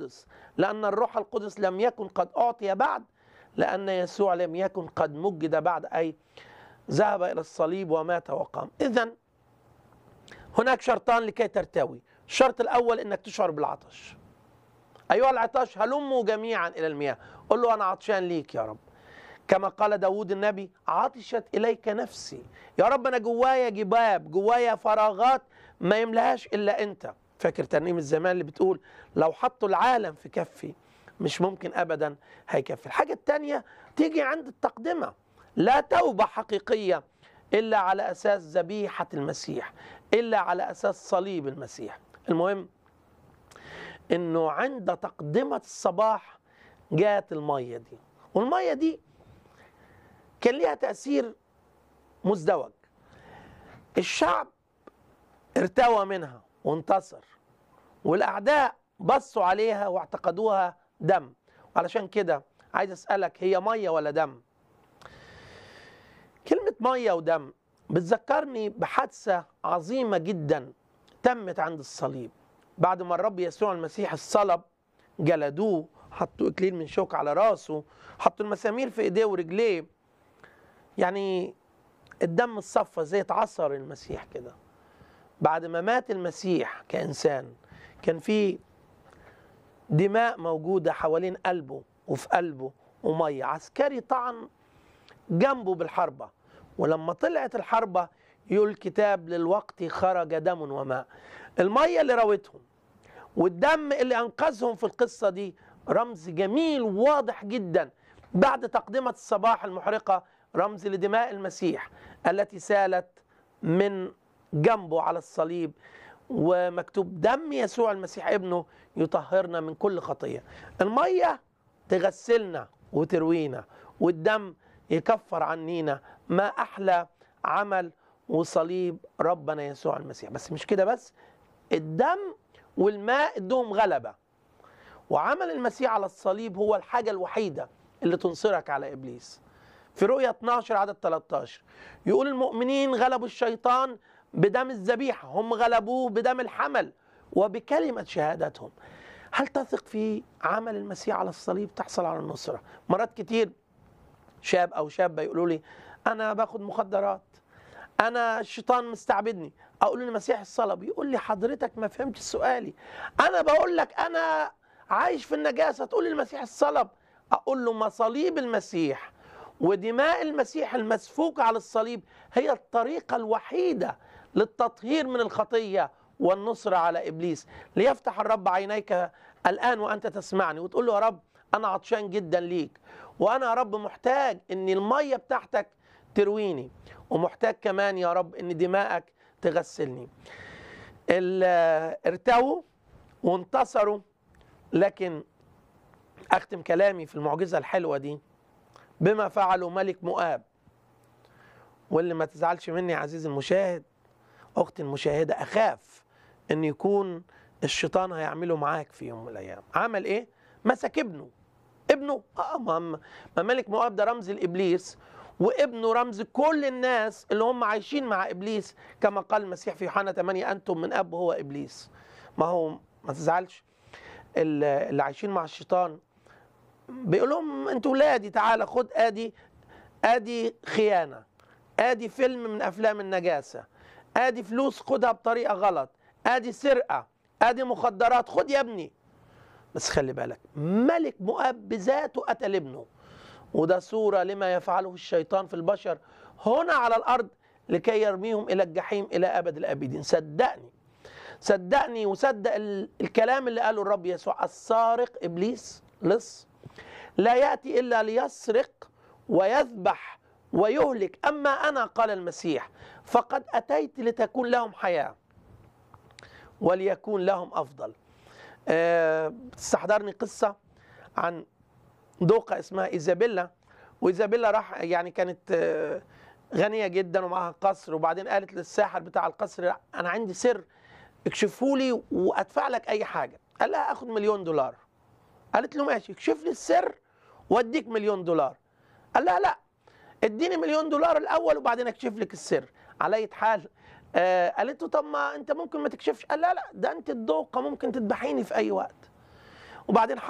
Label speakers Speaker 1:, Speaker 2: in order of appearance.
Speaker 1: القدس لأن الروح القدس لم يكن قد أعطي بعد لأن يسوع لم يكن قد مجد بعد أي ذهب إلى الصليب ومات وقام إذا هناك شرطان لكي ترتوي الشرط الأول أنك تشعر بالعطش أيها العطاش هلموا جميعا إلى المياه قل له أنا عطشان ليك يا رب كما قال داود النبي عطشت إليك نفسي يا رب أنا جوايا جباب جوايا فراغات ما يملهاش إلا أنت فاكر ترنيم الزمان اللي بتقول لو حطوا العالم في كفي مش ممكن أبدا هيكفي الحاجة التانية تيجي عند التقدمة لا توبة حقيقية إلا على أساس ذبيحة المسيح إلا على أساس صليب المسيح المهم انه عند تقدمة الصباح جاءت المية دي والمية دي كان ليها تأثير مزدوج الشعب ارتوى منها وانتصر والأعداء بصوا عليها واعتقدوها دم علشان كده عايز أسألك هي مية ولا دم كلمة مية ودم بتذكرني بحادثة عظيمة جدا تمت عند الصليب بعد ما الرب يسوع المسيح الصلب جلدوه حطوا اكليل من شوك على راسه حطوا المسامير في ايديه ورجليه يعني الدم الصفى زي اتعصر المسيح كده بعد ما مات المسيح كإنسان كان في دماء موجودة حوالين قلبه وفي قلبه ومية عسكري طعن جنبه بالحربة ولما طلعت الحربة يقول الكتاب للوقت خرج دم وماء المية اللي راوتهم والدم اللي أنقذهم في القصة دي رمز جميل واضح جدا بعد تقدمة الصباح المحرقة رمز لدماء المسيح التي سالت من جنبه على الصليب ومكتوب دم يسوع المسيح ابنه يطهرنا من كل خطية المية تغسلنا وتروينا والدم يكفر عنينا ما أحلى عمل وصليب ربنا يسوع المسيح بس مش كده بس الدم والماء ادهم غلبة وعمل المسيح على الصليب هو الحاجة الوحيدة اللي تنصرك على إبليس في رؤية 12 عدد 13 يقول المؤمنين غلبوا الشيطان بدم الذبيحة هم غلبوه بدم الحمل وبكلمة شهادتهم هل تثق في عمل المسيح على الصليب تحصل على النصرة مرات كتير شاب أو شابة يقولوا لي أنا باخد مخدرات أنا الشيطان مستعبدني أقول له المسيح الصلب يقول لي حضرتك ما فهمتش سؤالي أنا بقول لك أنا عايش في النجاسة تقول لي المسيح الصلب أقول له مصاليب المسيح ودماء المسيح المسفوكة على الصليب هي الطريقة الوحيدة للتطهير من الخطية والنصرة على إبليس ليفتح الرب عينيك الآن وأنت تسمعني وتقول له يا رب أنا عطشان جدا ليك وأنا يا رب محتاج أن المية بتاعتك ترويني ومحتاج كمان يا رب أن دماءك تغسلني ارتووا وانتصروا لكن أختم كلامي في المعجزة الحلوة دي بما فعله ملك مؤاب واللي ما تزعلش مني يا عزيزي المشاهد اختي المشاهده اخاف ان يكون الشيطان هيعمله معاك في يوم من الايام عمل ايه مسك ابنه ابنه اه ما ملك مؤاب ده رمز الابليس وابنه رمز كل الناس اللي هم عايشين مع ابليس كما قال المسيح في يوحنا 8 انتم من اب هو ابليس ما هو ما تزعلش اللي عايشين مع الشيطان بيقول لهم انتوا ولادي تعالى خد ادي ادي خيانه ادي فيلم من افلام النجاسه ادي فلوس خدها بطريقه غلط ادي سرقه ادي مخدرات خد يا ابني بس خلي بالك ملك مؤاب بذاته قتل ابنه وده صوره لما يفعله الشيطان في البشر هنا على الارض لكي يرميهم الى الجحيم الى ابد الابدين صدقني صدقني وصدق الكلام اللي قاله الرب يسوع السارق ابليس لص لا ياتي الا ليسرق ويذبح ويهلك اما انا قال المسيح فقد اتيت لتكون لهم حياه وليكون لهم افضل أه تستحضرني قصه عن دوقه اسمها ايزابيلا وايزابيلا راح يعني كانت أه غنيه جدا ومعها قصر وبعدين قالت للساحر بتاع القصر انا عندي سر اكشفه لي وادفع لك اي حاجه قال لها اخد مليون دولار قالت له ماشي اكشف لي السر واديك مليون دولار قال لها لا اديني مليون دولار الاول وبعدين اكشف لك السر على اي حال آه قالت له طب ما انت ممكن ما تكشفش قال لا لا ده انت الدوقه ممكن تذبحيني في اي وقت وبعدين